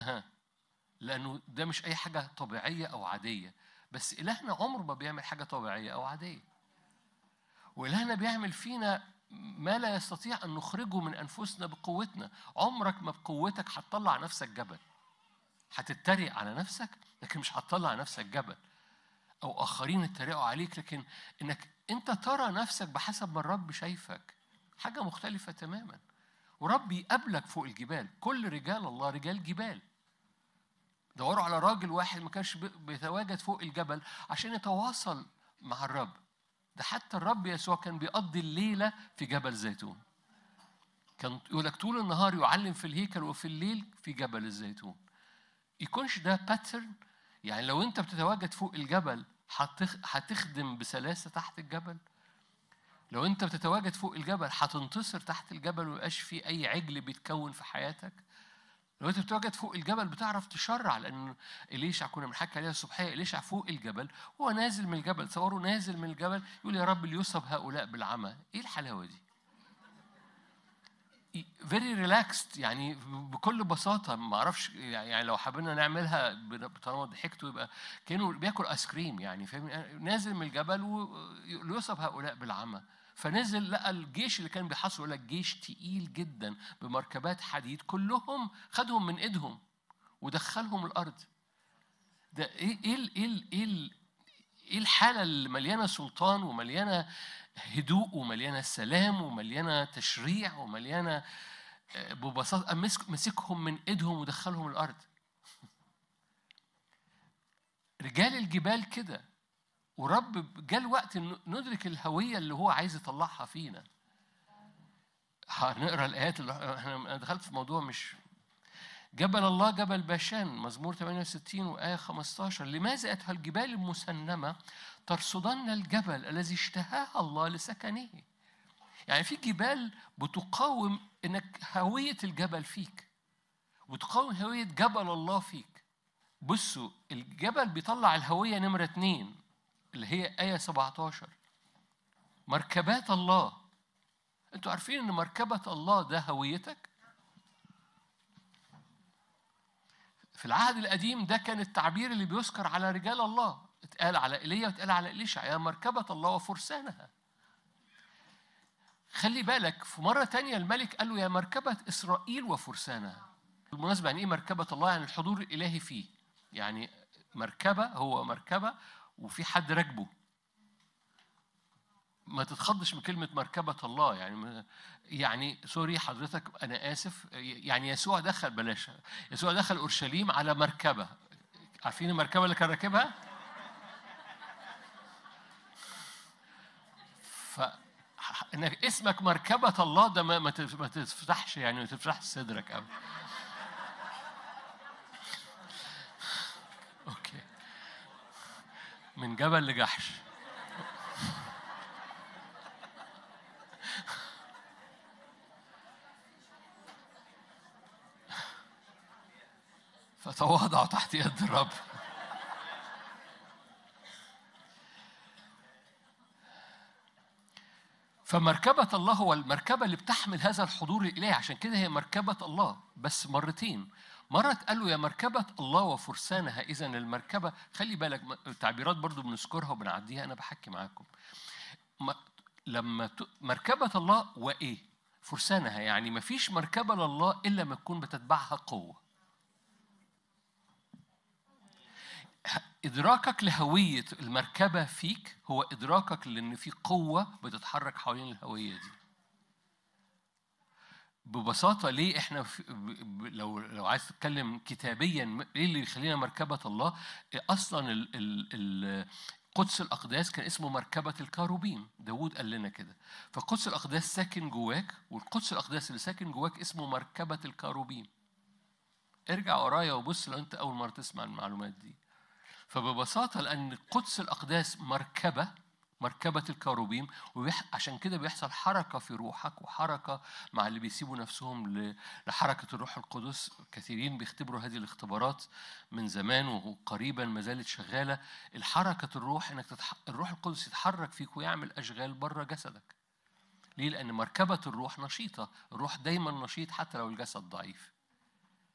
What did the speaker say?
ها لأنه ده مش أي حاجة طبيعية أو عادية بس إلهنا عمره ما بيعمل حاجة طبيعية أو عادية وإلهنا بيعمل فينا ما لا يستطيع أن نخرجه من أنفسنا بقوتنا عمرك ما بقوتك هتطلع نفسك جبل هتتريق على نفسك لكن مش هتطلع نفسك جبل أو آخرين اتريقوا عليك لكن إنك أنت ترى نفسك بحسب ما الرب شايفك حاجة مختلفة تماما ورب يقابلك فوق الجبال كل رجال الله رجال جبال دوروا على راجل واحد ما كانش بيتواجد فوق الجبل عشان يتواصل مع الرب ده حتى الرب يسوع كان بيقضي الليله في جبل زيتون كان يقول لك طول النهار يعلم في الهيكل وفي الليل في جبل الزيتون يكونش ده باترن يعني لو انت بتتواجد فوق الجبل هتخدم بسلاسه تحت الجبل لو انت بتتواجد فوق الجبل هتنتصر تحت الجبل ويبقاش في اي عجل بيتكون في حياتك لو انت بتتواجد فوق الجبل بتعرف تشرع لان اليشع كنا بنحكي عليها الصبحيه اليشع فوق الجبل هو نازل من الجبل تصوروا نازل من الجبل يقول يا رب ليصب هؤلاء بالعمى ايه الحلاوه دي فيري ريلاكسد يعني بكل بساطه ما اعرفش يعني لو حابين نعملها طالما ضحكتوا يبقى كانه بياكل ايس كريم يعني فاهم نازل من الجبل وليصب هؤلاء بالعمى فنزل لقى الجيش اللي كان بيحاصر يقول لك جيش تقيل جدا بمركبات حديد كلهم خدهم من ايدهم ودخلهم الارض ده ايه ايه ايه ايه ايه الحاله اللي مليانه سلطان ومليانه هدوء ومليانه سلام ومليانه تشريع ومليانه ببساطه مسكهم من ايدهم ودخلهم الارض رجال الجبال كده ورب جاء الوقت ندرك الهويه اللي هو عايز يطلعها فينا هنقرا الايات اللي احنا دخلت في موضوع مش جبل الله جبل باشان مزمور 68 وآية 15 لماذا أيتها الجبال المسنمة ترصدن الجبل الذي اشتهاها الله لسكنه يعني في جبال بتقاوم انك هوية الجبل فيك وتقاوم هوية جبل الله فيك بصوا الجبل بيطلع الهوية نمرة اتنين اللي هي آية 17 مركبات الله انتوا عارفين ان مركبة الله ده هويتك في العهد القديم ده كان التعبير اللي بيذكر على رجال الله اتقال على ايليا واتقال على اليشع يا مركبة الله وفرسانها خلي بالك في مرة تانية الملك قال له يا مركبة إسرائيل وفرسانها بالمناسبة يعني إيه مركبة الله يعني الحضور الإلهي فيه يعني مركبة هو مركبة وفي حد راكبه ما تتخضش من كلمة مركبة الله يعني يعني سوري حضرتك أنا آسف يعني يسوع دخل بلاش يسوع دخل أورشليم على مركبة عارفين المركبة اللي كان راكبها؟ ف انك اسمك مركبة الله ده ما ما تفتحش يعني ما تفتحش صدرك أبدا اوكي من جبل لجحش فتواضعوا تحت يد الرب فمركبة الله هو المركبة اللي بتحمل هذا الحضور الإلهي عشان كده هي مركبة الله بس مرتين مرة قال له يا مركبة الله وفرسانها إذا المركبة خلي بالك تعبيرات برضو بنذكرها وبنعديها أنا بحكي معاكم لما مركبة الله وإيه؟ فرسانها يعني ما فيش مركبة لله إلا ما تكون بتتبعها قوة إدراكك لهوية المركبة فيك هو إدراكك لأن في قوة بتتحرك حوالين الهوية دي ببساطة ليه احنا في لو لو عايز تتكلم كتابيا ايه اللي يخلينا مركبة الله؟ اصلا ال ال ال قدس الأقداس كان اسمه مركبة الكاروبيم داود قال لنا كده فقدس الأقداس ساكن جواك والقدس الأقداس اللي ساكن جواك اسمه مركبة الكاروبيم ارجع ورايا وبص لو انت أول مرة تسمع المعلومات دي فببساطة لأن قدس الأقداس مركبة مركبة الكاروبيم وعشان كده بيحصل حركة في روحك وحركة مع اللي بيسيبوا نفسهم لحركة الروح القدس كثيرين بيختبروا هذه الاختبارات من زمان وقريبا ما زالت شغالة الحركة الروح انك تتح... الروح القدس يتحرك فيك ويعمل أشغال بره جسدك ليه؟ لأن مركبة الروح نشيطة الروح دايما نشيط حتى لو الجسد ضعيف